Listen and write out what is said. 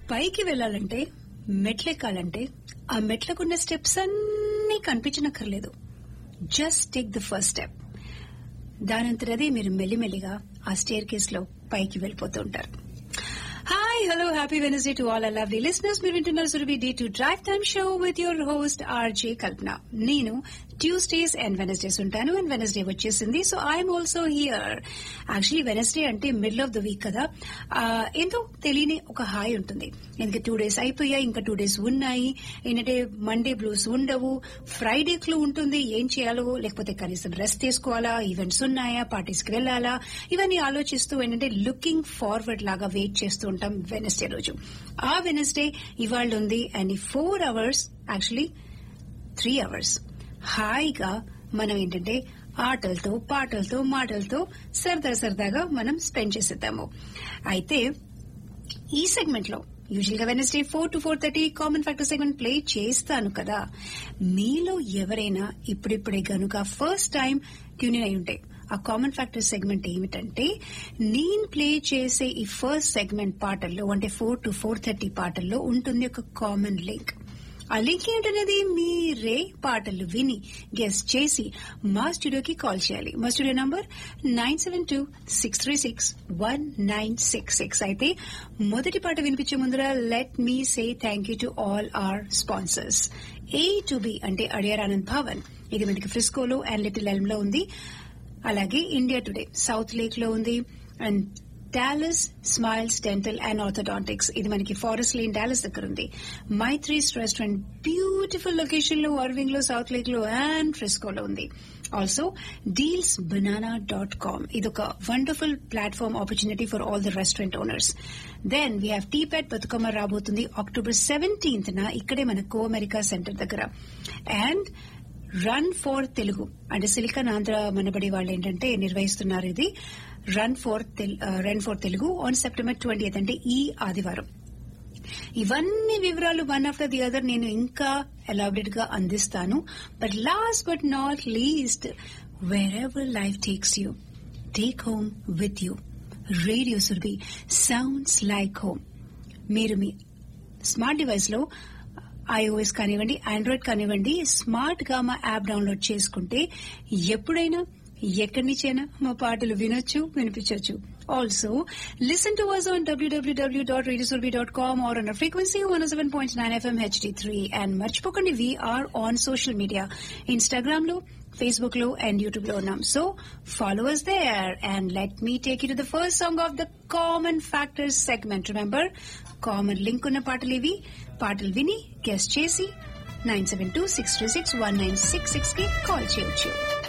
పైకి వెళ్ళాలంటే మెట్లెక్కాలంటే ఆ మెట్లకున్న స్టెప్స్ అన్నీ కనిపించనక్కర్లేదు just take the first step దానంతరదే మీరు మెల్లిమెల్లిగా ఆ స్టేర్ కేస్ లో పైకి వెళ్ళిపోతూ ఉంటారు hi hello happy Wednesday to all lovely listeners మీరు వింటున్నారు Surabhi day to drive time show with your host RJ Kalpana నేను ట్యూస్డేస్ అండ్ వెనస్డేస్ ఉంటాను అండ్ వెనస్డే వచ్చేసింది so I'm also here actually Wednesday అంటే మిడిల్ ఆఫ్ ద వీక్ కదా ఆ, ఏంటో తెలియని ఒక హాయ్ ఉంటుంది ఇంకా టూ డేస్ అయిపోయాయి ఇంకా టూ డేస్ ఉన్నాయి ఏంటంటే మండే బ్లూస్ ఉండవు ఫ్రైడే క్లూ ఉంటుంది ఏం చేయాలో లేకపోతే కనీసం రెస్ట్ తీసుకోవాలా ఈవెంట్స్ ఉన్నాయా పార్టీస్ కి వెళ్ళాలా ఇవన్నీ ఆలోచిస్తూ ఏంటంటే లుకింగ్ ఫార్వర్డ్ లాగా వెయిట్ చేస్తూ ఉంటాం వెనస్డే రోజు ఆ వెనస్డే ఇవాళ ఉంది అండ్ ఈ four hours actually three hours హాయిగా మనం ఏంటంటే ఆటలతో పాటలతో మాటలతో సరదా సరదాగా మనం స్పెండ్ చేసేద్దాము అయితే ఈ సెగ్మెంట్ లో యూజువల్ గా Wednesday four to four thirty common factor segment play చేస్తాను కదా మీలో ఎవరైనా ఇప్పుడిప్పుడే గనుక ఫస్ట్ టైం ట్యూన్ అయి ఉంటే ఆ కామన్ ఫ్యాక్టర్ సెగ్మెంట్ ఏమిటంటే నేను ప్లే చేసే ఈ ఫస్ట్ సెగ్మెంట్ పాటల్లో అంటే ఫోర్ టు ఫోర్ థర్టీ పాటల్లో ఉంటుంది ఒక కామన్ లింక్ ఆ లింక్ ఏంటనేది మీరే పాటలు విని గెస్ట్ చేసి మా స్టూడియోకి కాల్ చేయాలి మా studio number nine seven two six three six one nine six six అయితే మొదటి పాట వినిపించే ముందర let me say thank you to all our sponsors A two B అంటే అడియార్ ఆనంద్ భవన్ ఇది మనకి ఫ్రిస్కోలో అండ్ లిటిల్ ఎల్మ్ లో ఉంది అలాగే ఇండియా టుడే సౌత్ లేక్ లో ఉంది and Dallas smiles dental and orthodontics ఇది మనకి ఫారెస్ట్ లేన్ డాలస్ దగ్గర ఉంది మైత్రీస్ రెస్టారెంట్ బ్యూటిఫుల్ లొకేషన్ లో అర్వింగ్ లో సౌత్ లేక్ లో అండ్ ఫ్రిస్కోలో ఉంది also deals banana dot com ఇది ఒక wonderful platform opportunity for all the restaurant owners then we have T PAD Bathukamma రాబోతుంది అక్టోబర్ సెవెంటీన్త్ న ఇక్కడే మన కో అమెరికా సెంటర్ దగ్గర అండ్ రన్ ఫర్ తెలుగు అంటే సిలికాన్ ఆంధ్ర మనబడి వాళ్ళు ఏంటంటే నిర్వహిస్తున్నారు ఇది run for run for Telugu on September twenty అంటే ఈ ఆదివారం ఇవన్నీ వివరాలు వన్ ఆఫ్టర్ ది అదర్ నేను ఇంకా ఎలాబరేట్ గా అందిస్తాను but last but not least wherever life takes you take home with you radio Surabhi sounds like home మీరు మీ స్మార్ట్ డివైస్ లో ఐఓఎస్ కానివ్వండి ఆండ్రాయిడ్ కానివ్వండి స్మార్ట్ గా మా యాప్ డౌన్లోడ్ చేసుకుంటే ఎప్పుడైనా ఎక్కడి నుంచైనా మా పాటలు వినొచ్చు వినిపించవచ్చు also listen to us on WWW dot రేడియోసుర్బి dot com or an frequency one seven point nine FM HD three and మర్చిపోకండి we are on social media Instagram లో ఫేస్బుక్ లో అండ్ యూట్యూబ్ లో ఉన్నాం so follow us there and let me take you to the first song of the common factors segment remember common link ఉన్న పాటలు ఇవి పాటలు విని గెస్ట్ చేసి nine seven two six two six one nine six six కి call చేయొచ్చు